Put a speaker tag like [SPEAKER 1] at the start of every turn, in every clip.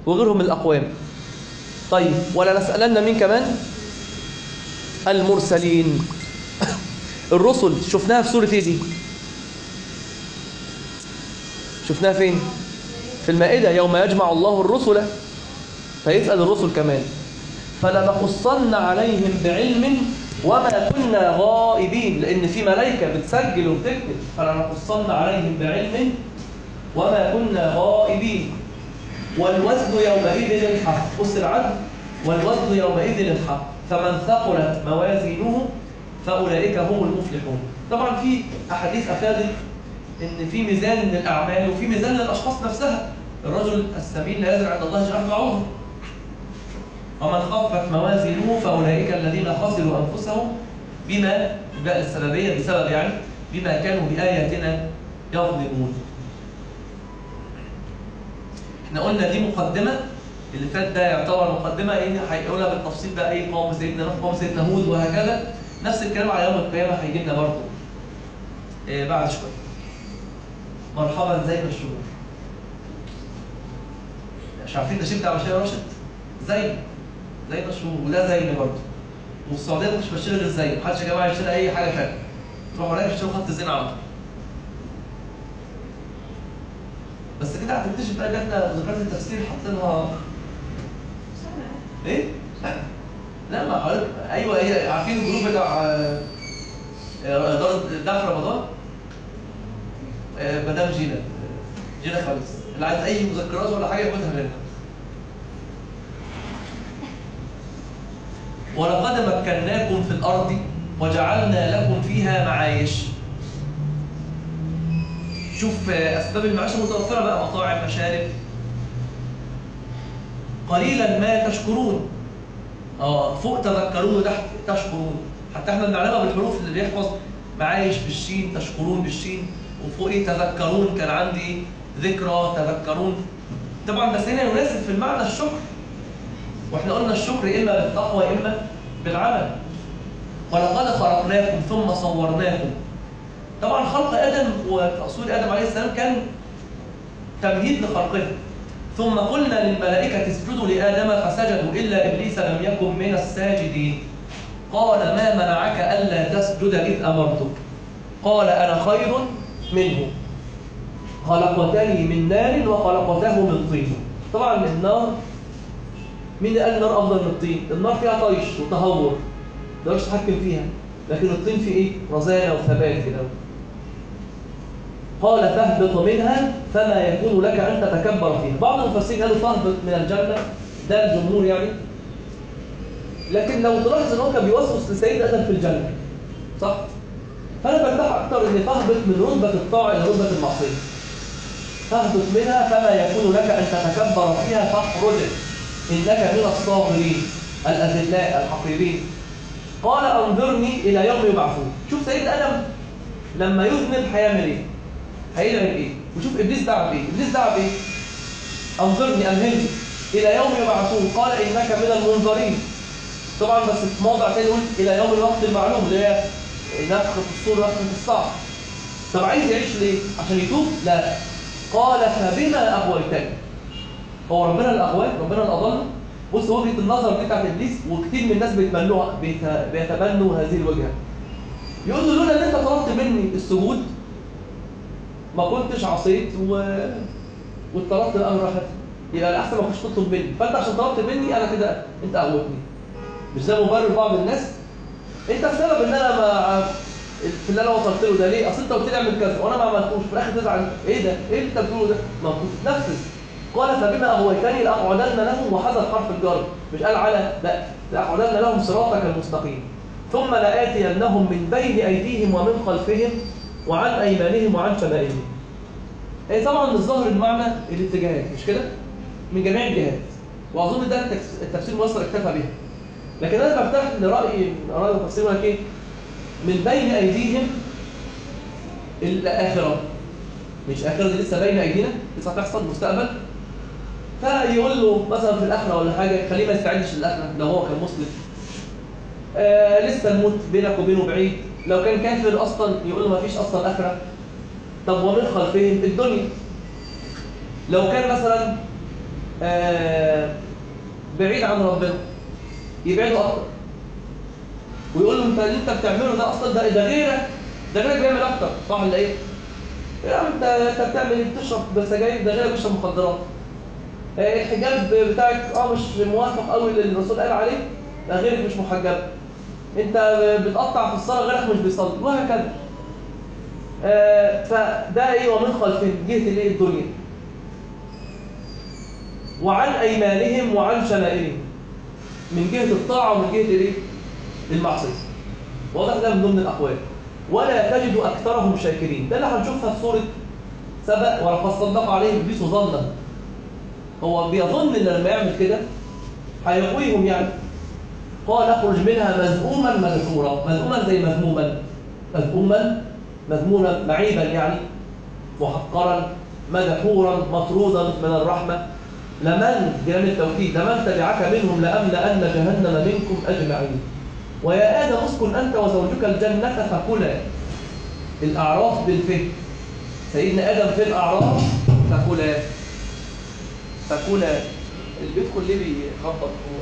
[SPEAKER 1] وغيرهم من الأقوام طيب ولا نسألن مين كمان المرسلين الرسل شفناها في سورة ايه دي شفناها فين في المائدة يوم يجمع الله الرسل فيسأل الرسل كمان فلنقصن عليهم بعلم وما كنا غائبين لأن في ملائكة بتسجل وبتكتب فلنقصن عليهم بعلم وما كنا غائبين والوزن يومئذ الحق بص العدل والوزن يومئذ الحق فمن ثقلت موازينه فأولئك هم المفلحون طبعا في أحاديث أفادت إن في ميزان للأعمال وفي ميزان للأشخاص نفسها الرجل السمين لا يزرع عند الله جناح بعوضه ومن خفت موازينه فأولئك الذين خسروا أنفسهم بما بقى السببية بسبب يعني بما كانوا بآياتنا يظلمون احنا قلنا دي مقدمة اللي فات ده يعتبر مقدمة ايه هيقولها بالتفصيل بقى ايه قوم سيدنا نوح قوم سيدنا هود وهكذا نفس الكلام على يوم القيامة هيجي لنا برضه إيه بعد شوية مرحبا زي ما الشهور مش عارفين ده شيء بتاع بشير راشد زي زي ما الشهور وده زي برضه والسعودية مش بشتري غير زي محدش يا جماعة يشتري أي حاجة ثانيه تروح هناك يشتروا خط الزين على طول بس كده هتكتشف بقى جاتنا ذكريات التفسير حاطينها ايه؟ لا ما حضرتك ايوه هي عارفين الجروب بتاع آه، آه، اداره دعم رمضان آه، مدام جينا جينا خالص اللي عايز اي مذكرات ولا حاجه ياخدها منها ولقد مكناكم في الارض وجعلنا لكم فيها معايش شوف آه، اسباب المعيشه المتوفره بقى مطاعم مشارب قليلا ما تشكرون اه فوق تذكرون وتحت تشكرون حتى احنا بنعلمها بالحروف اللي بيحفظ معايش بالشين تشكرون بالشين وفوق ايه تذكرون كان عندي ذكرى تذكرون طبعا بس هنا يناسب في المعنى الشكر واحنا قلنا الشكر اما بالتقوى اما بالعمل ولقد خلقناكم ثم صورناكم طبعا خلق ادم وتصوير ادم عليه السلام كان تمهيد لخلقه ثم قلنا للملائكة اسجدوا لآدم فسجدوا إلا إبليس لم يكن من الساجدين قال ما منعك ألا تسجد إذ أمرتك قال أنا خير منه خلقتني من نار وخلقته من طين طبعا النار مين اللي قال النار أفضل من الطين؟ النار فيها طيش وتهور ما تقدرش تتحكم فيها لكن الطين فيه إيه؟ رزانة وثبات كده قال فاهبط منها فما يكون لك أن تتكبر فيها بعض المفسرين قالوا فاهبط من الجنة ده الجمهور يعني لكن لو تلاحظ ان هو كان بيوسوس لسيد ادم في الجنه صح فانا برتاح اكتر ان فاهبط من رتبه الطاعه الى رتبه المعصيه فاهبط منها فما يكون لك ان تتكبر فيها فاخرج انك من الصاغرين الاذلاء الحقيرين قال انظرني الى يوم يبعثون شوف سيد ادم لما يذنب هيعمل ايه هيعمل ايه وشوف ابليس دعا بايه ابليس دعا بايه انظرني امهلني الى يوم يبعثون قال انك من المنظرين طبعا بس في موضع تاني يقول الى يوم الوقت المعلوم اللي هي نفخ في الصور نفخ في الصعب طب عايز يعيش ليه عشان يتوب لا قال فبما اغويتني هو ربنا اللي اغواك ربنا اللي اضله بص وجهه النظر دي بتاعت ابليس وكتير من الناس بيتبنوها بيت- بيتبنوا هذه الوجهه يقول له لولا ان انت طلبت مني السجود ما كنتش عصيت و... واتطلبت الامر راحت يبقى الاحسن ما كنتش تطلب مني فانت عشان طلبت مني انا كده انت قوتني مش زي مبرر بعض الناس انت السبب ان انا ما في اللي انا وصلت له ده ليه اصل انت قلت لي اعمل كذا وانا ما عملتوش في الاخر تزعل ايه ده ايه اللي انت بتقوله ده ما كنت تنفذ قال فبما اغويتني لاقعدن لهم وحذف حرف الجر مش قال على لا لاقعدن لهم صراطك المستقيم ثم لآتينهم من بين ايديهم ومن خلفهم وعن ايمانهم وعن شمائلهم ايه طبعا الظاهر المعنى الاتجاهات مش كده من جميع الجهات واظن ده التكس- التفسير مصر اكتفى بها لكن انا برتاح لراي راي المفسرين يقول لك ايه من بين ايديهم الاخره مش اخره دي لسه بين ايدينا لسه هتحصل مستقبل فيقول له مثلا في الاخره ولا حاجه خليه ما يستعدش للاخره لو هو كان مسلم آه لسه الموت بينك وبينه بعيد لو كان كافر اصلا يقول له ما فيش اصلا اخره طب ومن خلفهم الدنيا لو كان مثلا آه بعيد عن ربنا يبعده اكتر ويقول له انت اللي انت بتعمله ده اصلا ده ده غيرك ده غيرك بيعمل اكتر صح ولا ايه؟ يا عم انت انت بتعمل ايه؟ بتشرب سجاير ده غيرك بيشرب مخدرات آه، الحجاب بتاعك اه مش موافق قوي اللي الرسول قال عليه ده غيرك مش محجب انت بتقطع في الصلاه غيرك مش بيصلي وهكذا آه، فده ايه ومن خلفهم جهه الايه الدنيا وعن ايمانهم وعن شمائلهم من جهه الطاعه ومن جهه الايه المعصيه واضح ده من ضمن الاقوال ولا تجد اكثرهم شاكرين ده اللي هنشوفها في سوره سبأ ولقد صدق عليهم ابليس ظنا هو بيظن ان لما يعمل كده هيقويهم يعني قال اخرج منها مذءوما مدحورا مذءوما زي مذموما مذءوما مذموما معيبا يعني محقرا مدحورا مطرودا من الرحمه لمن جلال التوكيد لمن تبعك منهم لأملأن جهنم منكم أجمعين ويا آدم اسكن أنت وزوجك الجنة فكلا الأعراف بالفهم سيدنا آدم في الأعراف فكلا فكلا البيت كله بيخبط هو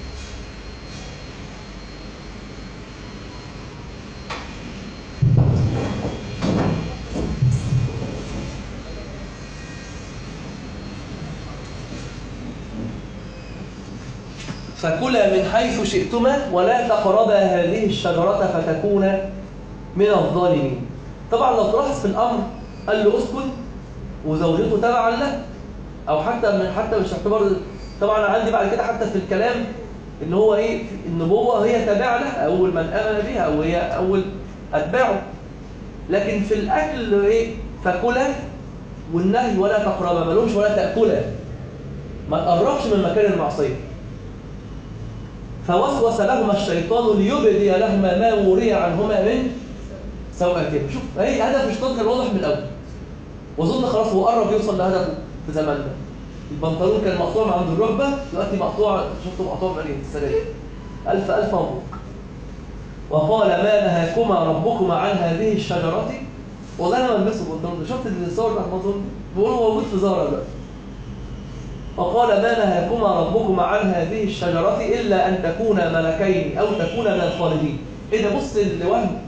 [SPEAKER 1] فكلا من حيث شئتما ولا تقربا هذه الشجرة فتكونا من الظالمين طبعا لو تلاحظ في الأمر قال له اسكن وزوجته تبعا له أو حتى من حتى مش اعتبار طبعا عندي بعد كده حتى في الكلام ان هو ايه النبوة هي تابعة له أول من آمن بها أو هي أول أتباعه لكن في الأكل ايه فكلا والنهي ولا تقربا ملوش ولا تأكلا ما تقربش من مكان المعصية فوسوس لهما الشيطان ليبدي لهما ما وري عنهما من سوءاتهما شوف اي هدف الشيطان كان واضح من الاول واظن خلاص هو قرب يوصل لهدفه في زماننا البنطلون كان مقطوع من عند الركبه دلوقتي مقطوع شفته مقطوع بعدين السلام الف الف مبروك وقال ما نهاكما ربكما عن هذه الشجره والله انا بلبسه البنطلون ده شفت الصور بتاعت البنطلون بيقولوا موجود في زارا دلوقتي وقال ما نهاكما ربكما عن هذه الشجرة إلا أن تكونا ملكين أو تكونا من الخالدين إيه ده بص الوهم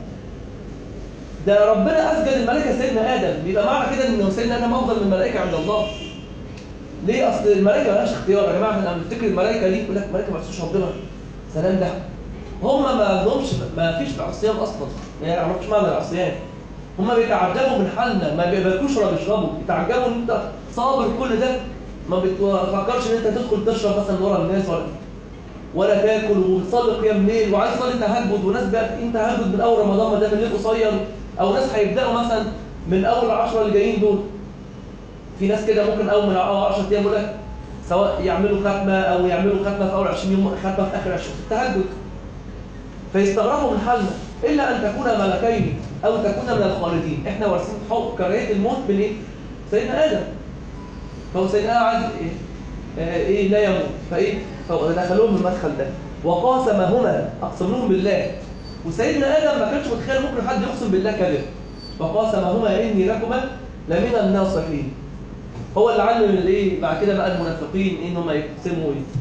[SPEAKER 1] ده ربنا أسجد الملائكة سيدنا آدم يبقى معنى كده إن سيدنا آدم أفضل من الملائكة عند الله ليه أصل الملائكة مالهاش اختيار يا جماعة احنا بنفتكر الملائكة دي يقول لك الملائكة ما يعصوش ربنا سلام ده هم ما عندهمش ما فيش عصيان أصلا يعني ما يعرفوش معنى العصيان هم بيتعجبوا من حالنا ما بياكلوش ولا بيشربوا يتعجبوا ان انت صابر كل ده ما بتفكرش ان انت تدخل تشرب مثلا ورا الناس ولا ولا تاكل وتصلي قيام ليل وعايز تصلي تهجد وناس بقى تهجد من اول رمضان ما دام الليل قصير او ناس هيبداوا مثلا من اول العشره اللي جايين دول في ناس كده ممكن اول من اول 10 ايام يقول لك سواء يعملوا ختمه او يعملوا ختمه في اول 20 يوم ختمه في اخر 20 في التهجد فيستغربوا من حالنا الا ان تكون ملكين او تكون من الخالدين احنا وارثين حق كراهيه الموت من ايه؟ سيدنا ادم فهو سيدنا عايز ايه آه ايه لا يموت فايه فدخلوهم المدخل ده وقاسمهما اقسموهم بالله وسيدنا ادم ما كانش متخيل ممكن حد يقسم بالله كذب وقاسمهما اني لكما لمن الناصحين هو اللي علم الايه بعد كده بقى المنافقين ان هم يقسموا ايه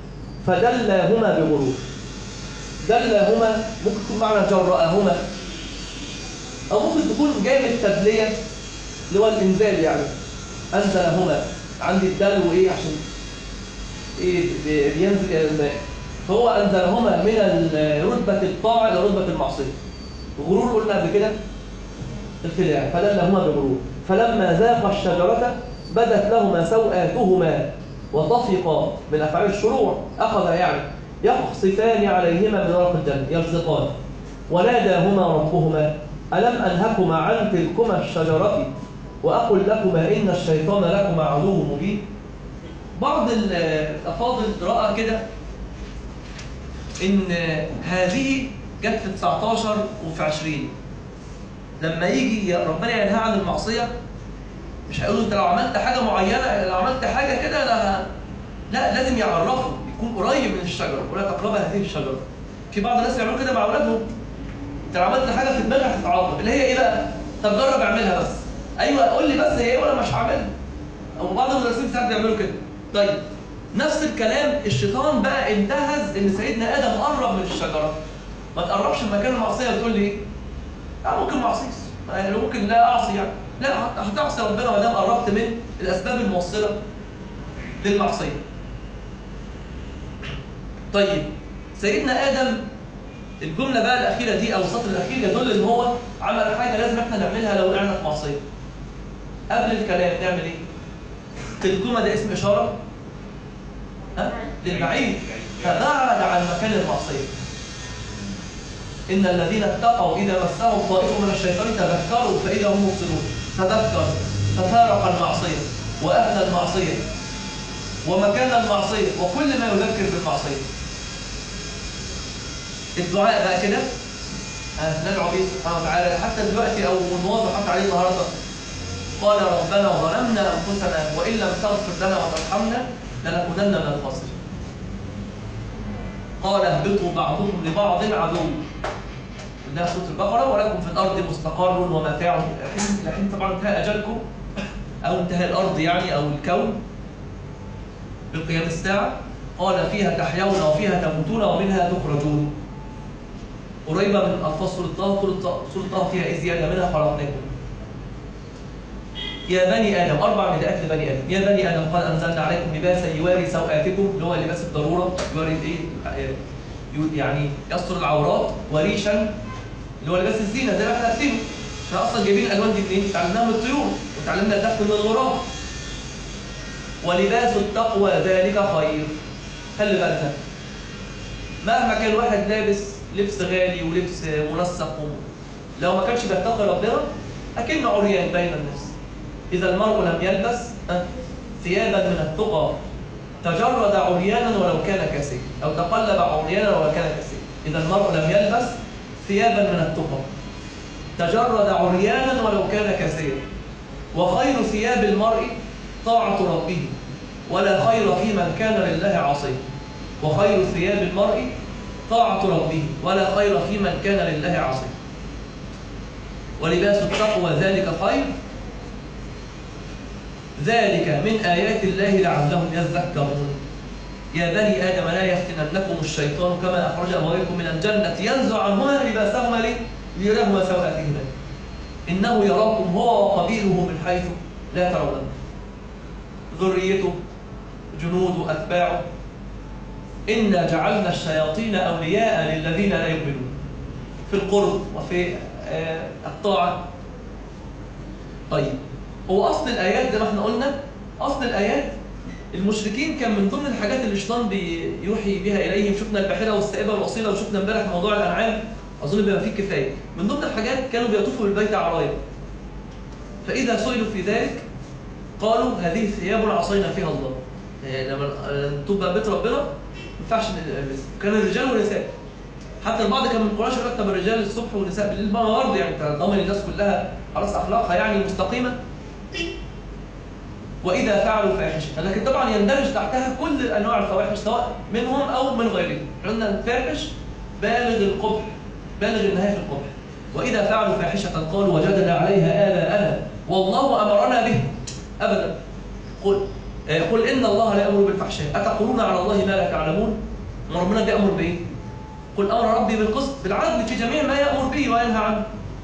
[SPEAKER 1] فدلاهما بغرور دلاهما ممكن تكون معنى جرأهما او ممكن تكون جاي من التدليه اللي هو الانزال يعني انزلهما عندي الدلو ايه عشان ايه بينزل الى الماء فهو انزلهما من رتبه الطاعه الى رتبه المعصيه غرور قلنا قبل كده الخداع فدلهما بغرور فلما ذاقا الشجره بدت لهما سوآتهما وطفقا من افعال الشروع اخذ يعني يقصفان عليهما من ورق الجنه يلصقان وناداهما ربهما الم انهكما عن تلكما الشجره وأقول لكما إن الشيطان لكما عدو مبين بعض الأفاضل رأى كده إن هذه جت في 19 وفي 20 لما يجي ربنا ينهى عن المعصية مش هيقولوا أنت لو عملت حاجة معينة لو عملت حاجة كده لا لا لازم يعرفوا يكون قريب من الشجرة ولا تقرب هذه الشجرة في بعض الناس يعملوا كده مع أولادهم أنت لو عملت حاجة في دماغك هتتعاقب اللي هي إيه بقى؟ طب جرب اعملها بس ايوه قول لي بس هي ايه وانا مش هعملها او بعض المدرسين ساعات بيعملوا كده طيب نفس الكلام الشيطان بقى انتهز ان سيدنا ادم قرب من الشجره ما تقربش من مكان المعصيه بتقول لي ايه؟ يعني ممكن معصيه يعني ممكن لا اعصي يعني لا هت- هتعصي ربنا ما دام قربت من الاسباب الموصله للمعصيه طيب سيدنا ادم الجمله بقى الاخيره دي او السطر الاخير يدل ان هو عمل حاجه لازم احنا نعملها لو وقعنا في معصيه قبل الكلام نعمل ايه تلكمه ده اسم اشاره ها للبعيد فبعد عن مكان المعصيه إن الذين اتقوا إذا مسهم طائف من الشيطان تذكروا فإذا هم مبصرون تذكر ففارق المعصية وأهل المعصية ومكان المعصية وكل ما يذكر بالمعصية الدعاء بقى كده آه، ندعو به سبحانه وتعالى حتى دلوقتي أو نواظب حتى عليه النهارده قال ربنا ظلمنا أنفسنا وإن لم تغفر لنا وترحمنا لنكونن من الخاسرين قال اهبطوا بعضكم لبعض عدو ده سورة البقرة ولكم في الأرض مستقر ومتاع لحين لحين طبعا انتهى أجلكم أو انتهى الأرض يعني أو الكون بقيام الساعة قال فيها تحيون وفيها تموتون ومنها تخرجون قريبة من ألفاظ سورة طه سورة طه- سورة طه فيها إذ يأتي منها خلقناكم يا بني آدم أربع نداءات لبني آدم يا بني آدم قد أنزلنا عليكم لباسا يواري سوآتكم اللي هو لباس الضرورة يواري الإيه آه، يو- يعني يستر العورات وريشا اللي هو لباس الزينة زي ما احنا عارفينه احنا أصلا جايبين الألوان دي منين؟ اتعلمناها من الطيور وتعلمنا الدفن من الغراب ولباس التقوى ذلك خير خلي بالك مهما كان واحد لابس لبس غالي ولبس منسق و- لو ما كانش بيتقي ربنا أكنه عريان بين الناس إذا المرء لم يلبس آه، ثيابا من التقى تجرد عريانا ولو كان كاسيا أو تقلب عريانا ولو كان كاسيا إذا المرء لم يلبس ثيابا من التقى تجرد عريانا ولو كان كاسيا وخير ثياب المرء طاعة ربه ولا خير في من كان لله عاصيا وخير ثياب المرء طاعة ربه ولا خير في من كان لله عاصيا ولباس التقوى ذلك خير ذلك من آيات الله لعلهم يذكرون يا بني آدم لا يفتننكم الشيطان كما أخرج أبويكم من الجنة ينزع عنهما لباسهما ليه؟ ليرهما سوآتهما إنه يراكم هو وقبيله من حيث لا ترونه ذريته جنوده أتباعه إنا جعلنا الشياطين أولياء للذين لا يؤمنون في القرب وفي آه، الطاعة طيب هو أصل الآيات زي ما احنا قلنا أصل الآيات المشركين كان من ضمن الحاجات اللي الشيطان بيوحي بها إليهم شفنا البحيرة والسائبة والأصيلة وشفنا امبارح موضوع الأنعام أظن بما فيه كفاية من ضمن الحاجات كانوا بيطوفوا بالبيت عرايا فإذا سئلوا في ذلك قالوا هذه ثياب عصينا فيها الله يعني لما تبقى بيت ربنا ما ينفعش نلبس كان الرجال والنساء حتى البعض كان من قريش يقول لك طب الرجال الصبح والنساء بالليل ما برضه يعني انت ضامن الناس كلها خلاص اخلاقها يعني مستقيمه واذا فعلوا فاحشه لكن طبعا يندرج تحتها كل انواع الفواحش سواء منهم او من غيرهم قلنا الفاحش بالغ القبح بالغ النهايه في القبح واذا فعلوا فاحشه قالوا وجدنا عليها اباءنا والله امرنا به ابدا قل آه، قل ان الله لا يامر بالفحشاء اتقولون على الله ما لا تعلمون ما ربنا بيامر بايه قل امر ربي بالقسط بالعدل في جميع ما يامر به وينهى عنه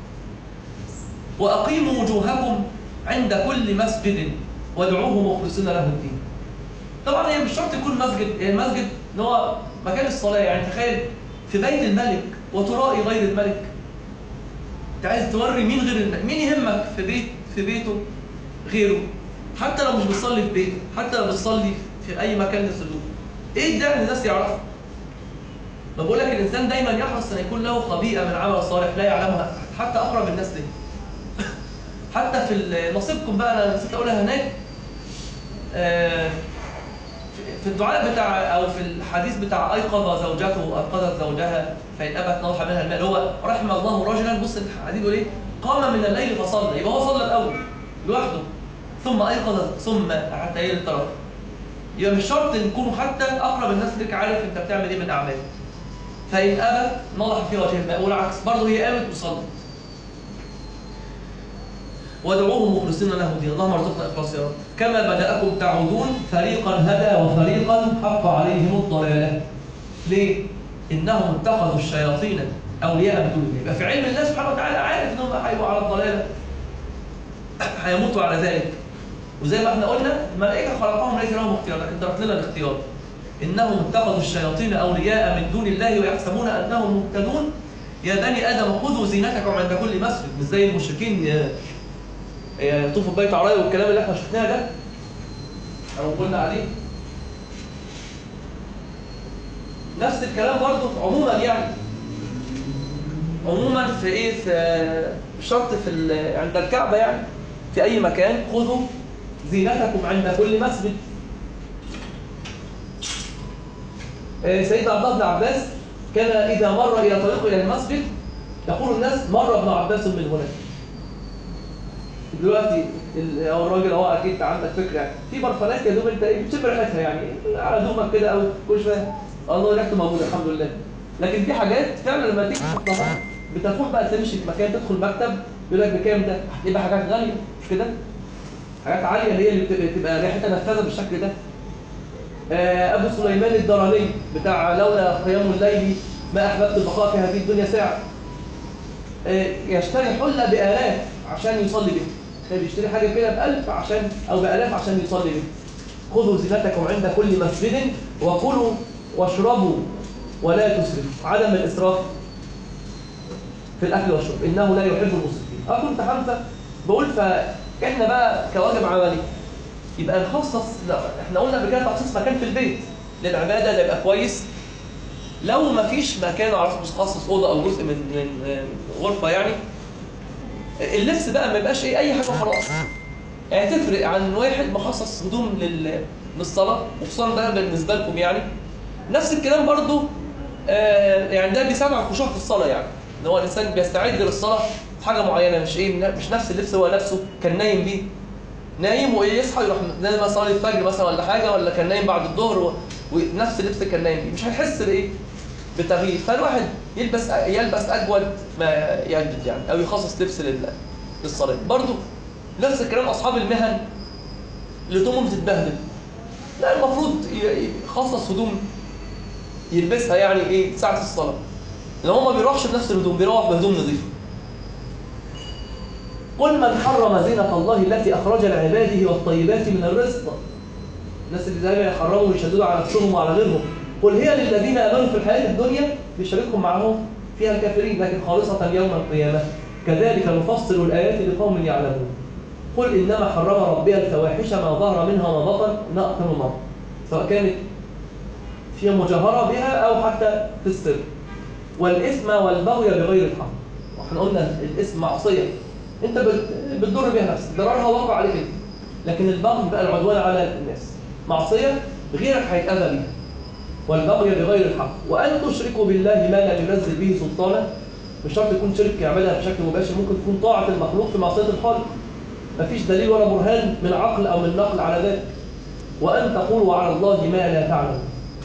[SPEAKER 1] واقيموا وجوهكم عند كل مسجد وادعوه مخلصين له الدين طبعا هي مش شرط يكون مسجد هي المسجد ان هو مكان الصلاه يعني تخيل في بيت الملك وترائي غير الملك انت عايز توري مين غير الم- مين يهمك في بيت في بيته غيره حتى لو مش بتصلي في بيته حتى لو بتصلي في اي مكان للسجود ايه ده ان الناس يعرفها ما بقول لك الانسان دايما يحرص ان يكون له خبيئه من عمل صالح لا يعلمها حتى اقرب الناس ليه حتى في ال- نصيبكم بقى انا نسيت اقولها هناك آه، في- في الدعاء بتاع او في الحديث بتاع ايقظ زوجته ايقظت زوجها فان ابت نضح منها الماء اللي هو رحم الله رجلا بص الحديث بيقول ايه قام من الليل فصلى يبقى هو صلى الاول لوحده ثم ايقظ ثم حتى ايه الطرف يبقى مش شرط ان يكونوا حتى اقرب الناس لك عارف انت بتعمل ايه من اعمال فان ابت نضح في وجه الماء والعكس برضه هي قامت وصلت وادعوه مخلصين له الدين اللهم ارزقنا اخلاص يا رب كما بداكم تعودون فريقا هدى وفريقا حق عليهم الضلاله ليه انهم اتخذوا الشياطين اولياء من دون الله يبقى في علم الله سبحانه وتعالى عارف انهم هيبقوا على الضلاله هيموتوا على ذلك وزي ما احنا قلنا الملائكه خلقهم ليس لهم اختيار لكن ترك لنا الاختيار انهم اتخذوا الشياطين اولياء من دون الله ويحسبون انهم مهتدون يا بني ادم خذوا زينتكم عند كل مسجد مش زي المشركين ي- يطوفوا ببيت عرايا والكلام اللي احنا شفناه ده او قلنا عليه نفس الكلام برضه عموما يعني عموما في ايه في مش شرط في ال- عند الكعبه يعني في اي مكان خذوا زينتكم عند كل مسجد آه، سيدنا عبد الله بن عباس كان اذا مر الى طريقه الى المسجد يقول الناس مر ابن عباس من هناك دلوقتي ال- هو الراجل هو اكيد انت عندك فكره يعني في برفانات يا دوب انت ايه بتشم ريحتها يعني على دوبك كده او كل شويه الله ريحته موجوده الحمد لله لكن في حاجات فعلا لما تيجي تحطها بتروح بقى تمشي في مكان تدخل مكتب يقول لك بكام ده؟ يبقى حاجات غاليه مش كده؟ حاجات عاليه هي اللي بتبقى, بتبقى ريحتها نفاذه بالشكل ده آه، ابو سليمان الدراني بتاع لولا قيام الليل ما احببت البقاء في هذه الدنيا ساعه آه، يشتري حله بالاف عشان يصلي بها كان بيشتري حاجه كده بألف عشان او بآلاف عشان يصلي بها خذوا زينتكم عند كل مسجد وكلوا واشربوا ولا تسرفوا عدم الاسراف في الاكل والشرب انه لا يحب المسرفين اه كنت حنفه بقول فاحنا بقى كواجب عملي يبقى نخصص لا احنا قلنا قبل كده تخصيص مكان في البيت للعباده ده يبقى كويس لو ما فيش مكان اعرف مخصص اوضه او جزء من من غرفه يعني اللبس بقى ما يبقاش ايه اي حاجه خلاص يعني تفرق عن واحد مخصص هدوم لل... للصلاه وخصوصا ده بالنسبه لكم يعني نفس الكلام برضو آه يعني ده بيساعد على الخشوع في الصلاه يعني ان هو الانسان بيستعد للصلاه في حاجه معينه مش ايه مش نفس اللبس هو نفسه كان نايم بيه نايم وايه يصحى يروح نايم مثلا صلاه الفجر مثلا ولا حاجه ولا كان نايم بعد الظهر و... ونفس اللبس اللي كان نايم بيه مش هيحس بايه بتغيير فالواحد يلبس يلبس اجود ما يجد يعني او يخصص لبس لل... للصلاه برضو نفس الكلام اصحاب المهن اللي هدومهم بتتبهدل لا المفروض ي- يخصص هدوم يلبسها يعني ايه ساعه الصلاه لو هو ما بيروحش بنفس الهدوم بيروح بهدوم نظيفه قل من حرم زينة الله التي أخرج لعباده والطيبات من الرزق الناس اللي دايما يحرموا ويشددوا على نفسهم وعلى غيرهم قل هي للذين آمنوا في الحياة الدنيا بيشاركهم معهم فيها الكافرين لكن خالصة يوم القيامة كذلك نفصل الآيات لقوم يعلمون قل إنما حرم ربي الفواحش ما ظهر منها وما بطن ما أكثر مرة سواء كانت في مجاهرة بها أو حتى في السر والإثم والبغي بغير الحق واحنا قلنا الإثم معصية أنت بت- بتضر بها نفسك ضررها واقع عليك أنت لكن البغي بقى العدوان على الناس معصية غيرك هيتأذى بيها والبغي بغير الحق وأن تشركوا بالله ما لم ينزل به سلطانا مش شرط يكون شرك يعملها بشكل مباشر ممكن تكون طاعة المخلوق في معصية الخالق مفيش دليل ولا برهان من عقل أو من نقل على ذلك وأن تقولوا على الله ما لا تعلمون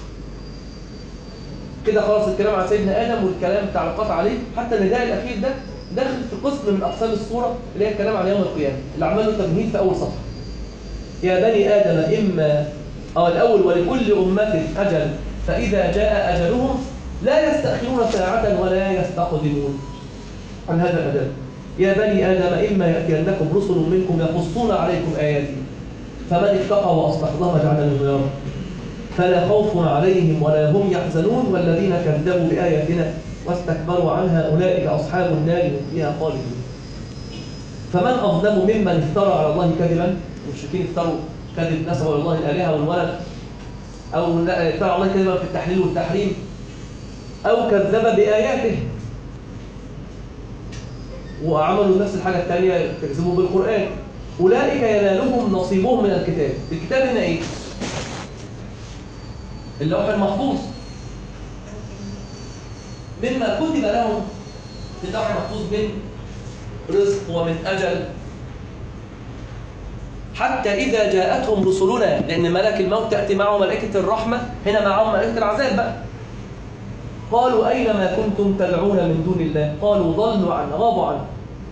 [SPEAKER 1] كده خلاص الكلام عن سيدنا آدم والكلام تعليقات عليه حتى النداء الأخير ده داخل في قسم من أقسام الصورة اللي هي الكلام عن يوم القيامة اللي عمل له تمهيد في أول صفحة يا بني آدم إما أو الأول ولكل أمة أجل فإذا جاء أجلهم لا يستأخرون ساعة ولا يستقدمون عن هذا الأجل يا بني آدم إما يأتينكم رسل منكم يقصون عليكم آياتي فمن اتقى وأصلح اللهم اجعلنا منه يا رب فلا خوف عليهم ولا هم يحزنون والذين كذبوا بآياتنا واستكبروا عنها أولئك أصحاب النار هم فيها خالدون فمن أظلم ممن افترى على الله كذبا المشركين افتروا كذب نسبوا إلى الله الآلهة والولد أو لا- افترى على الله كذبا في التحليل والتحريم أو كذب بآياته وعملوا نفس الحاجة الثانية كذبوا بالقرآن أولئك ينالهم نصيبهم من الكتاب الكتاب هنا إيه؟ اللوح المحفوظ مما كتب لهم في اللوح المحفوظ من رزق ومن أجل حتى إذا جاءتهم رسلنا لأن ملك الموت تأتي معه ملائكة الرحمة هنا معهم ملائكة العذاب بقى قالوا أين ما كنتم تدعون من دون الله قالوا ضلوا عنا غابوا عنه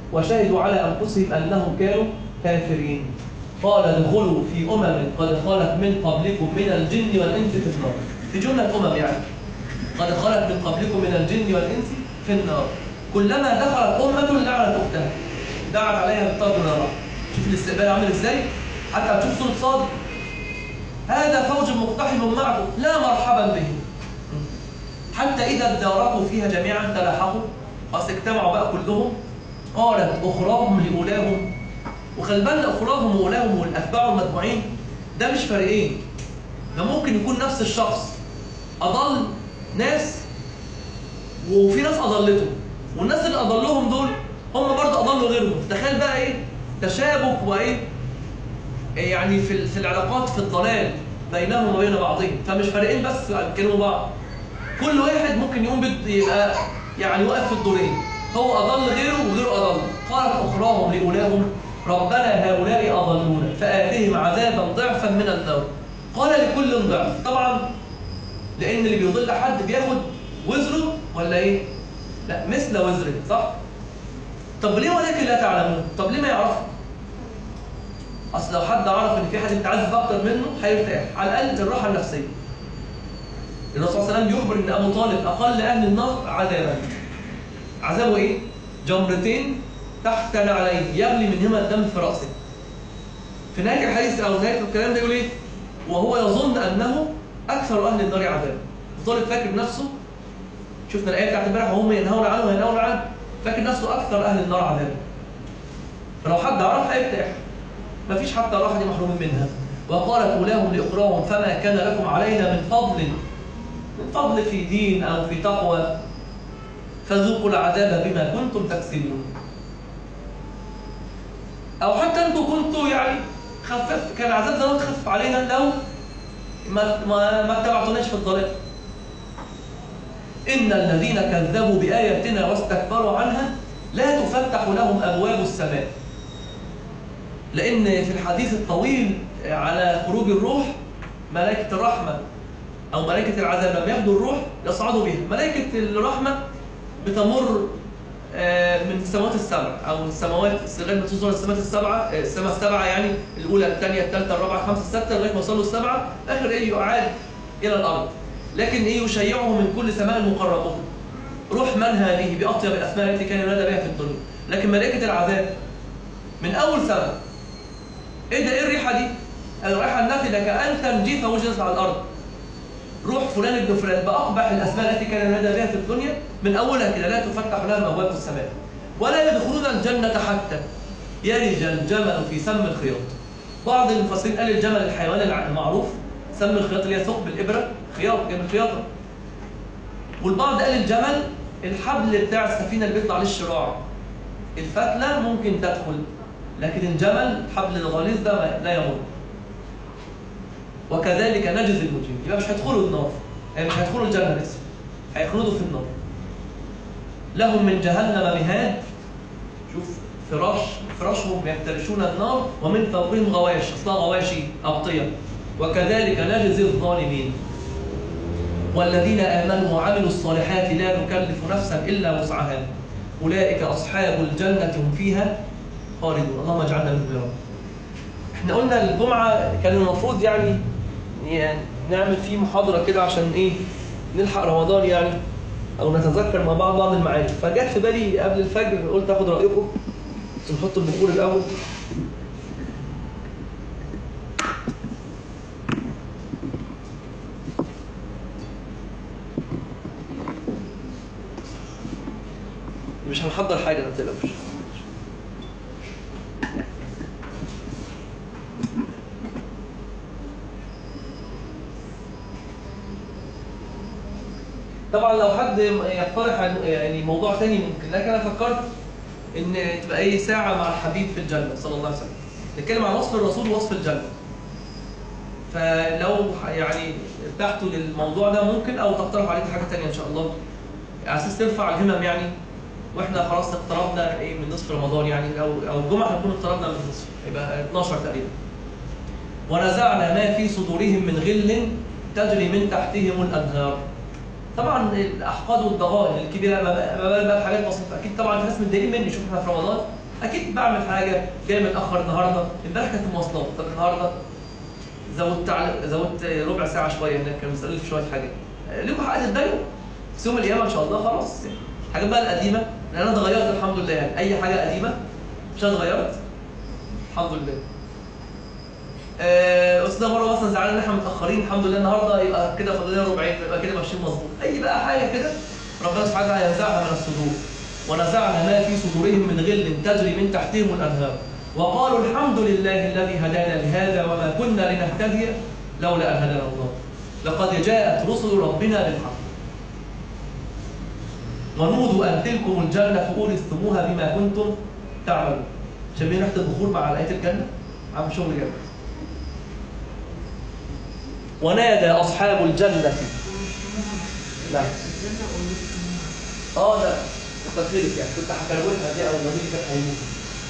[SPEAKER 1] وشهدوا على أنفسهم أنهم كانوا كافرين قال ادخلوا في أمم قد خلت من قبلكم من الجن والإنس في النار في جملة أمم يعني قد خلت من قبلكم من الجن والإنس في النار كلما دخلت أمة لعنت أختها دعت عليها بالطرد نارا شوف الاستقبال عامل ازاي حتى تشوف صورة صاد هذا فوج مقتحم معكم لا مرحبا به حتى إذا اداركوا فيها جميعا تلاحقوا أصل اجتمعوا بقى كلهم قالت أخراهم لأولاهم وخلي بالنا أخراهم وأولاهم والأتباع المتبوعين ده مش فريقين ده ممكن يكون نفس الشخص أضل ناس وفي ناس أضلتهم والناس اللي أضلهم دول هم برضه أضلوا غيرهم تخيل بقى إيه تشابك وإيه إيه يعني في في العلاقات في الضلال بينهم وبين بعضهم فمش فريقين بس بيتكلموا بعض كل واحد ممكن يقوم بد- يبقى يعني واقف في الدورين هو أضل غيره وغيره أضل قالت أخراهم لأولاهم ربنا هؤلاء أضلونا فآتهم عذابا ضعفا من النار قال لكل ضعف طبعا لأن اللي بيضل حد بياخد وزره ولا إيه؟ لا مثل وزره صح؟ طب ليه ولكن لا تعلمون؟ طب ليه ما يعرفوا؟ أصل لو حد عرف إن في حد متعذب أكتر منه هيرتاح على الأقل الراحة النفسية الرسول صلى الله عليه وسلم بيخبر ان ابو طالب اقل اهل النار عذابا عذابه ايه جمرتين تحت نعليه يغلي منهما الدم في راسه في نهايه الحديث او نهايه الكلام ده يقول ايه وهو يظن انه اكثر اهل النار عذابا ابو طالب فاكر نفسه شفنا الايه بتاعت امبارح وهم ينهون عنه وينهون عنه فاكر نفسه اكثر اهل النار عذابا فلو حد عرف هيرتاح مفيش حتى راحه دي محرومين منها وقالت اولاهم لاخراهم فما كان لكم علينا من فضل من فضل في دين أو في تقوى فذوقوا العذاب بما كنتم تكسبون أو حتى أنتم كنتوا يعني خفف كان العذاب زمان خفف علينا لو ما ما ما اتبعتوناش في الضلال إن الذين كذبوا بآياتنا واستكبروا عنها لا تفتح لهم أبواب السماء لأن في الحديث الطويل على خروج الروح ملائكة الرحمة أو ملائكة العذاب لما ياخدوا الروح يصعدوا بها ملائكة الرحمة بتمر آه، من السماوات السبع أو السماوات لغاية ما توصل السماوات السبعة آه، السماء السبعة يعني الأولى الثانية الثالثة الرابعة الخامسة السادسة لغاية ما يوصلوا السبعة آخر إيه يعاد إلى الأرض لكن إيه يشيعه من كل سماء مقربون روح من هذه بأطيب الأسماء التي كان ينادى بها في الدنيا لكن ملائكة العذاب من أول سماء إيه ده إيه الريحة دي؟ الريحة الناتجة كأن جيفة وجدت على الأرض روح فلان ابن فلان بأقبح الأسماء التي كان ينادى بها في الدنيا من أولها كده لا تفتح لهم أبواب السماء ولا يدخلون الجنة حتى يلج الجمل في سم الخياط بعض المفسرين قال الجمل الحيوان الع- المعروف سم الخياط اللي هي ثقب الإبرة خياط جنب الخياطة والبعض قال الجمل الحبل بتاع السفينة اللي بيطلع عليه الشراع الفتلة ممكن تدخل لكن الجمل الحبل الغليظ ده ما- لا يمر وكذلك نجزي المجرمين يبقى مش هيدخلوا النار يعني مش هيدخلوا الجنة لسه هيخلدوا في النار لهم من جهنم مهاد شوف فراش فراشهم يفترشون النار ومن فوقهم غواش اصلها غواشي أغطية وكذلك نجزي الظالمين والذين آمنوا وعملوا الصالحات لا نكلف نفسا إلا وسعها أولئك أصحاب الجنة هم فيها خالدون اللهم اجعلنا منهم يا رب احنا قلنا الجمعة كان المفروض يعني يعني نعمل فيه محاضرة كده عشان ايه نلحق رمضان يعني او نتذكر مع بعض بعض المعاني فجت في بالي قبل الفجر قلت اخد رأيكم بس نحط البخور الاول مش هنحضر حاجة ما تقلقوش طبعا لو حد يقترح عن- يعني موضوع تاني ممكن لكن انا فكرت ان تبقى ايه ساعه مع الحبيب في الجنه صلى الله عليه وسلم نتكلم عن وصف الرسول ووصف الجنه فلو ح- يعني ارتحتوا للموضوع ده ممكن او تقترحوا عليه حاجه تانية ان شاء الله على اساس ترفع الهمم يعني واحنا خلاص اقتربنا ايه من نصف رمضان يعني او او الجمعه هنكون اقتربنا من النصف يبقى 12 تقريبا ونزعنا ما في صدورهم من غل تجري من تحتهم الانهار طبعا الاحقاد والضغائن الكبيره ما بقى ما بقى بقى في حاجات بسيطه اكيد طبعا في ناس متضايقين مني شوف احنا في رمضان اكيد بعمل حاجه جاي متاخر النهارده امبارح كانت المواصلات طب النهارده زودت على زودت ربع ساعه شويه هناك كانوا مسألين في شويه حاجات ليكوا حق تتضايقوا بس يوم القيامه ان شاء الله خلاص يعني الحاجات بقى القديمه لان انا اتغيرت الحمد لله يعني اي حاجه قديمه مش انا اتغيرت الحمد لله آه، استاذ مره مثلا زعلان ان احنا متاخرين الحمد لله النهارده يبقى كده فاضل لنا ربعين يبقى كده ماشيين مظبوط اي بقى حاجه كده ربنا سبحانه وتعالى ينزعها من الصدور ونزعنا ما في صدورهم من غل تجري من تحتهم الانهار وقالوا الحمد لله الذي هدانا لهذا وما كنا لنهتدي لولا ان هدانا الله لقد جاءت رسل ربنا بالحق ونودوا ان تلكم الجنه اورثتموها بما كنتم تعملون شايفين ريحه البخور مع الايه الجنه عم شغل جامد ونادى أصحاب الجنة نعم اه ده تفكيرك يعني كنت هكروتها دي او النبي كانت هيموت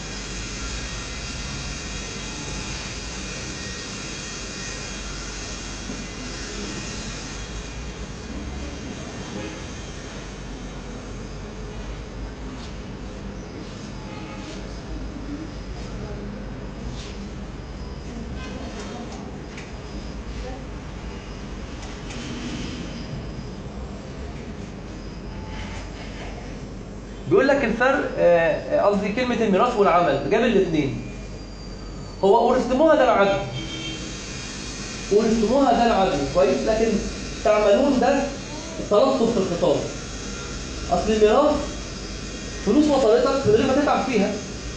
[SPEAKER 1] بيقول لك الفرق آه، آه، قصدي كلمة الميراث والعمل جاب الاثنين هو أورثتموها ده العدل أورثتموها ده العدل كويس لكن تعملون ده التلطف في الخطاب أصل الميراث فلوس وصلتك من غير ما تتعب فيها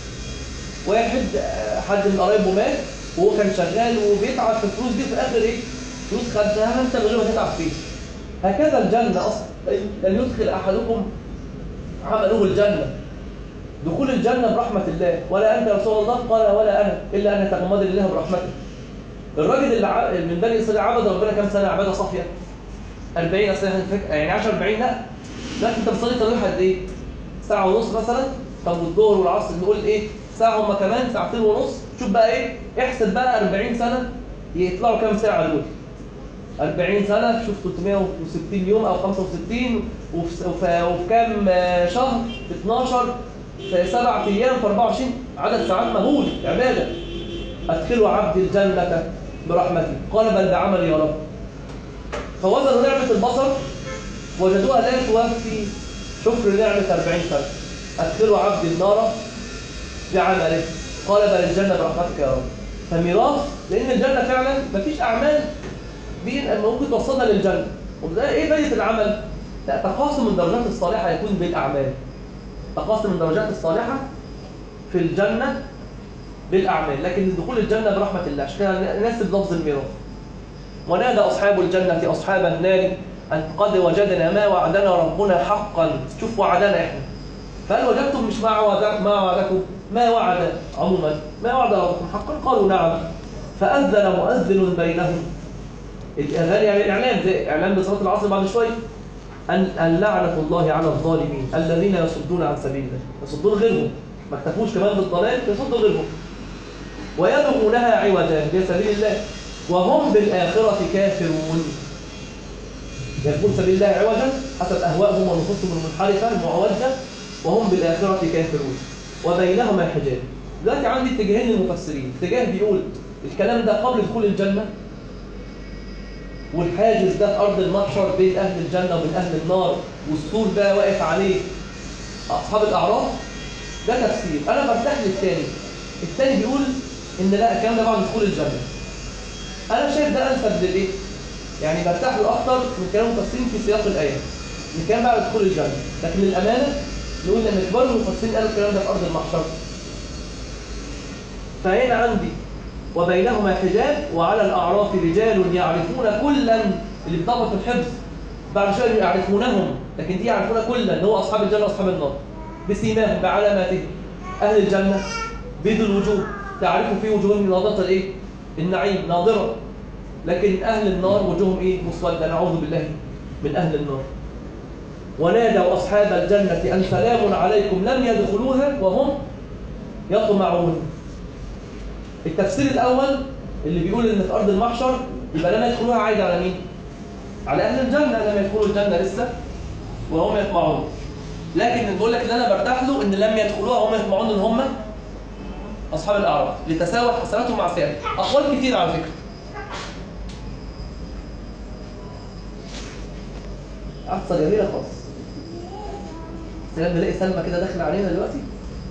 [SPEAKER 1] واحد آه، حد من قرايبه مات وهو كان شغال وبيتعب في الفلوس دي في الآخر إيه؟ فلوس خدتها أنت من غير ما تتعب فيها هكذا الجنة أصلا لن يدخل أحدكم عمله الجنة دخول الجنة برحمة الله ولا أنت يا رسول الله قال ولا أنا إلا أن يتغمد الله برحمته الراجل اللي ع- من بني إسرائيل عبد ربنا كام سنة عبادة صافية 40 أصل إحنا فك- يعني 10 40 لا لا أنت بتصلي تراويح قد إيه؟ ساعة ونص مثلا طب والظهر والعصر نقول إيه؟ ساعة هما كمان ساعتين ونص شوف بقى إيه؟ احسب بقى 40 سنة يطلعوا كام ساعة دول 40 سنة شوف 360 يوم أو 65 وفي, وفي, وفي كام آه، شهر 12 في سبع أيام في 24 عدد ساعات مهول عبادة أدخلوا عبدي الجنة برحمتي قال بل بعملي يا رب فوزنوا نعمة البصر وجدوها لا توفي شكر نعمة 40 سنة أدخلوا عبدي النار بعمله قال بل الجنة برحمتك يا رب فميراث لأن الجنة فعلا مفيش أعمال بين أن ممكن توصلنا للجنة وده إيه فايدة العمل؟ لا تقاسم الدرجات الصالحة يكون بالأعمال تقاسم الدرجات الصالحة في الجنة بالأعمال لكن دخول الجنة برحمة الله عشان كده نسب لفظ الميراث ونادى أصحاب الجنة أصحاب النار أن قد وجدنا ما وعدنا ربنا حقا شوف وعدنا إحنا فهل وجدتم مش ما وعد ما وعدكم ما وعد عموما ما وعد ربكم حقا قالوا نعم فأذن مؤذن بينهم الإذان يعني الإعلام زي إعلام بصلاة العصر بعد شوية أن أن لعنة الله على الظالمين الذين يصدون عن سبيل الله يصدون غيرهم ما اكتفوش كمان بالضلال يصدوا غيرهم ويبغونها عوجا لسبيل الله وهم بالآخرة كافرون يبغون سبيل الله عوجا حسب أهوائهم ونفوسهم المنحرفة المعوجة وهم بالآخرة كافرون وبينهما حجاب دلوقتي عندي اتجاهين للمفسرين اتجاه بيقول الكلام ده قبل دخول الجنة والحاجز ده في أرض المحشر بين أهل الجنة وبين أهل النار والسور ده واقف عليه أصحاب الأعراف ده تفسير أنا برتاح للتاني التاني بيقول إن لا الكلام ده بعد دخول الجنة أنا شايف ده أنسب للإيه؟ يعني برتاح له أكتر من كلام المفسرين في سياق الآية الكلام بعد دخول الجنة لكن للأمانة نقول إن كبار المفسرين قالوا الكلام ده في أرض المحشر فهنا عندي وبينهما حجاب وعلى الأعراف رجال يعرفون كلا اللي بيطبق في الحفظ بعد شوية يعرفونهم لكن دي يعرفون كلا اللي هو أصحاب الجنة وأصحاب النار بسيماهم بعلاماتهم أهل الجنة بيض الوجوه تعرف في وجوههم ناظرة الإيه؟ النعيم ناظرة لكن أهل النار وجوههم إيه؟ مسودة نعوذ بالله من أهل النار ونادوا أصحاب الجنة أن سلام عليكم لم يدخلوها وهم يطمعون التفسير الأول اللي بيقول إن في أرض المحشر يبقى لما يدخلوها عايد على مين؟ على أهل الجنة لم يدخلوا الجنة لسه وهم يطمعون لكن بقول لك اللي أنا برتاح له إن لم يدخلوها وهم يطمعون إن هم أصحاب الأعراف لتساوت حسناتهم مع سيئات أقوال كتير على فكرة قصة جميلة خالص سلام نلاقي سلمى كده داخلة علينا دلوقتي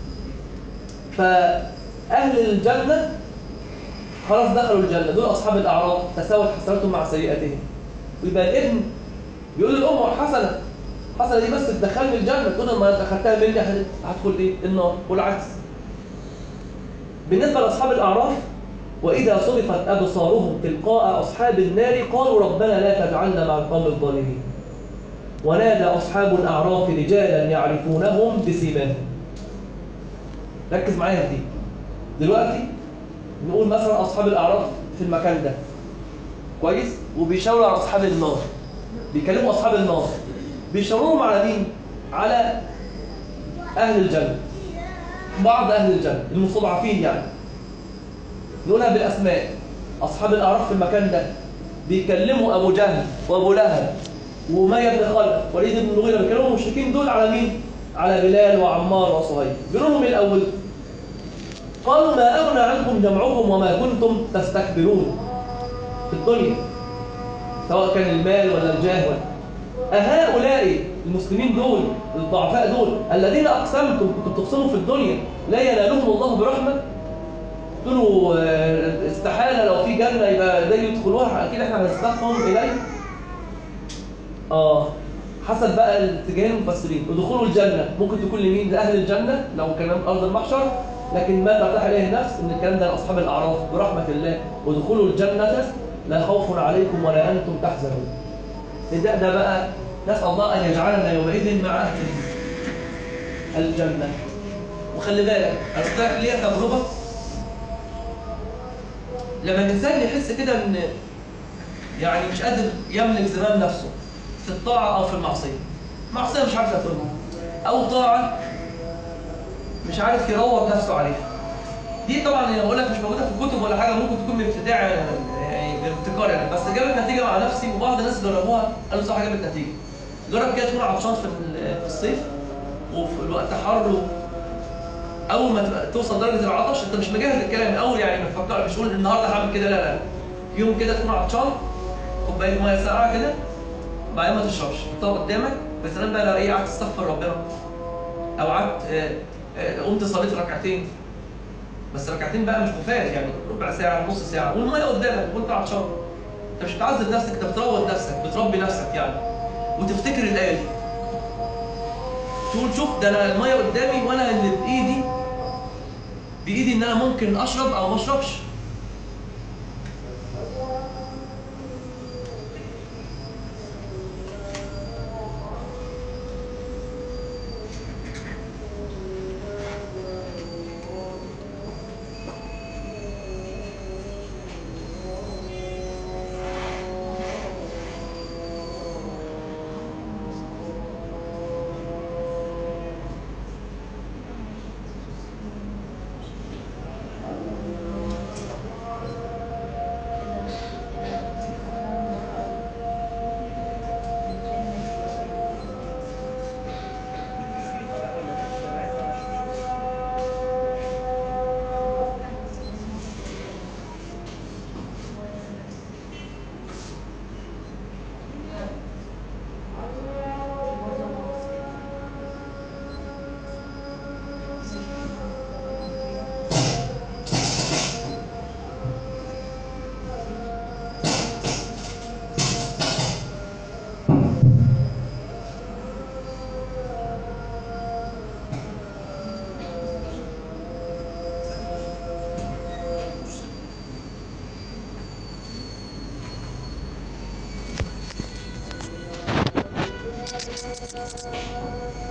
[SPEAKER 1] فأهل الجنة خلاص دخلوا الجنة دول أصحاب الأعراف تساوت حسناتهم مع سيئاتهم ويبقى الابن بيقول للأم حسنة حسنة دي بس تدخلني الجنة تقول لما دخلتها مني هدخل ايه النار والعكس بالنسبة لأصحاب الأعراف وإذا صرفت أبصارهم تلقاء أصحاب النار قالوا ربنا لا تجعلنا مع القوم الظالمين ونادى أصحاب الأعراف رجالا يعرفونهم بسيماهم ركز معايا في دي دلوقتي نقول مثلا أصحاب الأعراف في المكان ده كويس وبيشاوروا على أصحاب النار بيكلموا أصحاب النار بيشاوروا على مين؟ على أهل الجنة بعض أهل الجنة المستضعفين يعني نقولها بالأسماء أصحاب الأعراف في المكان ده بيكلموا أبو جهل وأبو لهب وأمية بن خلف وليد بن المغيرة بيكلموا المشركين دول على مين؟ على بلال وعمار وصهيب بيقولوا لهم الأول قالوا ما أغنى عنكم جمعكم وما كنتم تستكبرون في الدنيا سواء كان المال ولا الجاه ولا أهؤلاء المسلمين دول الضعفاء دول الذين أقسمتم كنتم بتقسموا في الدنيا لا ينالهم الله برحمة قلتوا استحالة لو في جنة يبقى ده يدخلوها أكيد احنا هنستقهم إليه آه حسب بقى الاتجاهين المفسرين ودخول الجنة ممكن تكون لمين لأهل الجنة لو كلام أرض المحشر لكن ما ترتاح إليه النفس إن الكلام ده لأصحاب الأعراف برحمة الله ودخول الجنة لا خوف عليكم ولا أنتم تحزنون ده ده بقى نسأل الله أن يجعلنا يومئذ مع أهل الجنة وخلي بالك أصدق ليها تجربة لما الإنسان يحس كده إن يعني مش قادر يملك زمام نفسه في الطاعة أو في المعصية معصية مش عارف يتركها أو طاعة مش عارف يروض نفسه عليها دي طبعا انا بقول لك مش موجوده في الكتب ولا حاجه ممكن تكون من ابتداع يعني بالابتكار يعني بس جابت نتيجه مع نفسي وبعض الناس جربوها قالوا صح جابت نتيجه جرب كده تكون عطشان في في الصيف وفي الوقت حر اول ما توصل درجه العطش انت مش مجهز الكلام اول يعني ما تفكر مش تقول النهارده هعمل كده لا لا يوم كده تكون عطشان كوبايه ميه ساقعه كده بعدين ما تشربش تحطها قدامك بس سلام بقى لو ايه قعدت تستغفر ربنا او قعدت قمت صليت ركعتين بس ركعتين بقى مش خفاف يعني ربع ساعه نص ساعه والميه قدامك وانت عطشان انت مش بتعذب نفسك انت بتروض نفسك بتربي نفسك يعني وتفتكر الايه دي تقول شوف ده انا الميه قدامي وانا اللي بايدي بايدي ان انا ممكن اشرب او ما اشربش
[SPEAKER 2] Thank you.